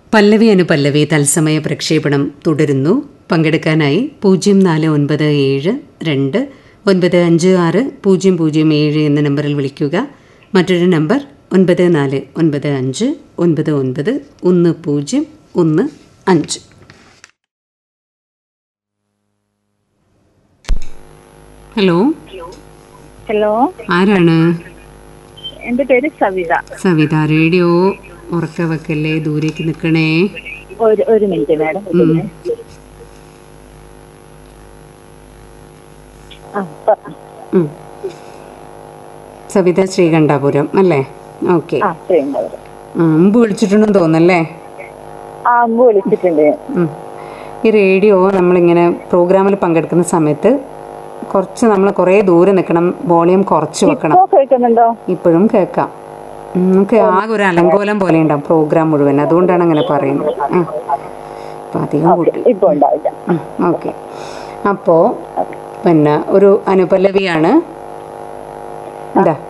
പല്ലവി അനുപല്ലവി തത്സമയ പ്രക്ഷേപണം തുടരുന്നു പങ്കെടുക്കാനായി പൂജ്യം നാല് ഒൻപത് ഏഴ് രണ്ട് ഒൻപത് അഞ്ച് ആറ് പൂജ്യം പൂജ്യം ഏഴ് എന്ന നമ്പറിൽ വിളിക്കുക മറ്റൊരു നമ്പർ ഒൻപത് നാല് ഒൻപത് അഞ്ച് ഒൻപത് ഒൻപത് ഒന്ന് പൂജ്യം ഒന്ന് അഞ്ച് ഹലോ ഹലോ ആരാണ് എന്റെ പേര് സവിത സവിത റേഡിയോ ഉറക്ക വെക്കല്ലേ ദൂരേക്ക് നിൽക്കണേ ഒരു ഒരു മിനിറ്റ് മാഡം ഒരു ഉം. മിനിറ്റ്. ആ, പറ. ഉം. സവിത ശ്രീകണ്ഠാപുരം അല്ലേ ഓക്കെ ആ ശ്രീനഗർ മുമ്പ് വിളിച്ചിട്ടുണ്ടെന്ന് തോന്നല്ലേ ആ അമ്മ വിളിച്ചിട്ടുണ്ട് ഉം. ഈ റേഡിയോ നമ്മളിങ്ങനെ പ്രോഗ്രാമിൽ പങ്കെടുക്കുന്ന സമയത്ത് കുറച്ച് നമ്മൾ കുറേ ദൂരെ നിൽക്കണം വോളിയം കുറച്ച് വെക്കണം ഇപ്പോ കേൾക്കുന്നുണ്ടോ ഇപ്പോഴും കേൾക്കാം ഉം, നമുക്ക് ആകെ ഒരു അലങ്കോലം പോലെ ഉണ്ടാവും പ്രോഗ്രാം മുഴുവൻ അതുകൊണ്ടാണ് അങ്ങനെ പറയുന്നത് ആ അപ്പം അധികം കൂട്ടി ഇപ്പൊ ഉണ്ടാവില്ല ഓക്കെ അപ്പോൾ പിന്നെ ഒരു അനുപല്ലവിയാണ് എന്താ